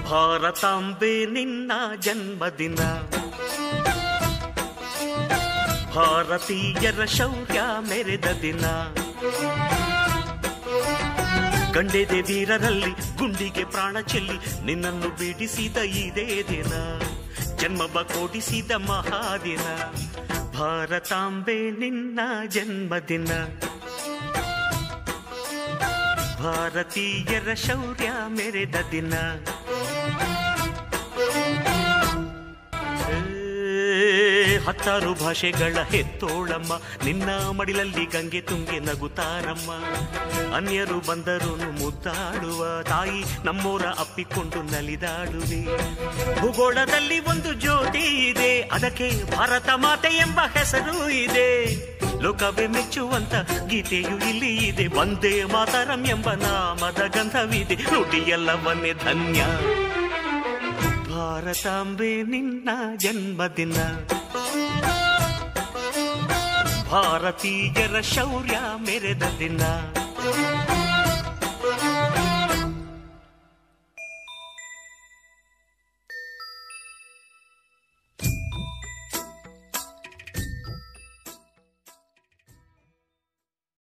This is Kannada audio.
ಭಾರತಾಂಬೆ ನಿನ್ನ ಜನ್ಮದಿನ ಭಾರತೀಯರ ಶೌರ್ಯ ಮೆರೆದ ದಿನ ಗಂಡೆದೆ ವೀರರಲ್ಲಿ ಗುಂಡಿಗೆ ಪ್ರಾಣ ಚೆಲ್ಲಿ ನಿನ್ನನ್ನು ಬಿಡಿಸಿದ ಇದೇ ದಿನ ಜನ್ಮವ ಕೊಡಿಸಿದ ಮಹಾದಿನ ಭಾರತಾಂಬೆ ನಿನ್ನ ಜನ್ಮದಿನ ಭಾರತೀಯರ ಶೌರ್ಯ ಮೆರೆದ ದಿನ ಏ, ಹತ್ತಾರು ಭಾಷೆಗಳ ಹೆತ್ತೋಳಮ್ಮ ನಿನ್ನ ಮಡಿಲಲ್ಲಿ ಗಂಗೆ ತುಂಗೆ ನಗುತ್ತಾರಮ್ಮ ಅನ್ಯರು ಬಂದರು ಮುದ್ದಾಡುವ ತಾಯಿ ನಮ್ಮೋರ ಅಪ್ಪಿಕೊಂಡು ನಲಿದಾಡುವೆ ಭೂಗೋಳದಲ್ಲಿ ಒಂದು ಜ್ಯೋತಿ ಇದೆ ಅದಕ್ಕೆ ಭಾರತ ಮಾತೆ ಎಂಬ ಹೆಸರು ಇದೆ ಲೋಕವೇ ಮೆಚ್ಚುವಂತ ಗೀತೆಯು ಇಲ್ಲಿ ಇದೆ ಒಂದೇ ಮಾತರಂ ಎಂಬ ನಾಮದ ಗಂಧವಿದೆ ನುಡಿಯೆಲ್ಲವನ್ನೇ ಧನ್ಯ ಭಾರತಾಂಬೆ ನಿನ್ನ ಜನ್ಮದಿನ ಭಾರತೀಯರ ಶೌರ್ಯ ಮೆರೆದ ದಿನ